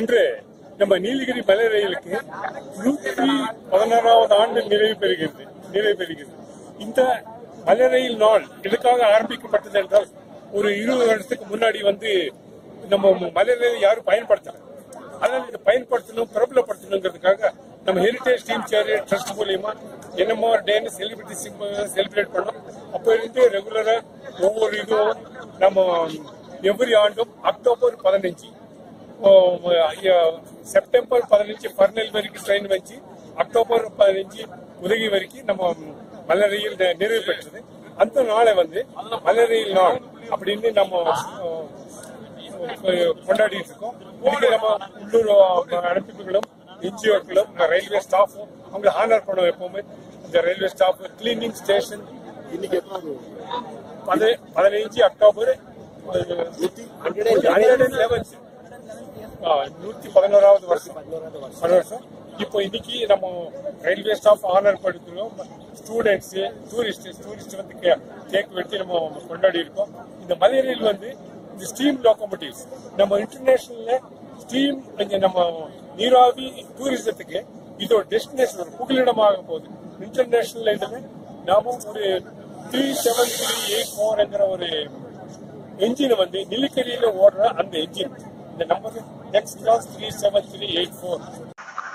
இன்று நம்ம நீலகிரி மலை ரயிலுக்கு நூற்றி பதினாறாவது ஆண்டு நிறைவு பெறுகிறது நிறைவு பெறுகிறது இந்த மலை ரயில் நாள் எதுக்காக ஆரம்பிக்கப்பட்டது என்றால் ஒரு இருபது வருஷத்துக்கு முன்னாடி வந்து நம்ம மலை ரயில் யாரும் பயன்படுத்தல அதனால இதை பயன்படுத்தணும் பிரபலப்படுத்தணுங்கிறதுக்காக நம்ம ஹெரிடேஜ் டீம் சேர் ட்ரஸ்ட் மூலியமா என்னமோ டேன்னு செலிபிரிட்டி செலிப்ரேட் பண்ணோம் அப்போ இருந்து ரெகுலரா ஒவ்வொரு இதுவும் நம்ம எவ்ரி ஆண்டும் அக்டோபர் பதினஞ்சு ஓ, ஐயா, செப்டம்பர் பதினஞ்சு பர்னல் வரைக்கும் ட்ரெயின் வச்சு அக்டோபர் பதினஞ்சு உதகி வரைக்கும் நம்ம மலரையில் நிறைவு பெற்றது அந்த நாளை வந்து மலரையில் நாள் அப்படின்னு நம்ம அஹ், கொண்டாடிட்டு இருக்கோம் இதுக்கு நம்ம உள்ளூர் அஹ், அமைப்புகளும் என்ஜிஓக்களும் ரயில்வே ஸ்டாஃபும் அவங்களை ஹானர் பண்ணுவோம் எப்பவுமே இந்த ரயில்வே ஸ்டாஃப் கிளீனிங் ஸ்டேஷன் இன்னைக்கு எத்தனாவது பதி- பதினைஞ்சு அக்டோபர் லெவன்த் நூத்தி பதினோராவது வருஷம் பதினோரு வருஷம் இப்போ இன்னைக்கு நம்ம ரயில்வே ஸ்டாஃப் ஆனர் படுத்துறோம் ஸ்டூடெண்ட்ஸ் டூரிஸ்ட் டூரிஸ்ட் வந்து கே- கேக் வெட்டி நம்ம கொண்டாடி இருக்கோம் இந்த மலை ரயில் வந்து இந்த ஸ்டீம் லோக்கோமோட்டிவ்ஸ் நம்ம இன்டர்நேஷனல்ல ஸ்டீம் இங்க நம்ம நீராவி டூரிசத்துக்கு இது ஒரு டெஸ்டினேஷன் ஒரு புகலிடமாக போகுது இன்டர்நேஷனல் இதுல நாம ஒரு த்ரீ செவன் த்ரீ எயிட் ஃபோர்ங்கிற ஒரு என்ஜின் வந்து நிலக்கரியில ஓடுற அந்த என்ஜின் இந்த number X class three seven three eight four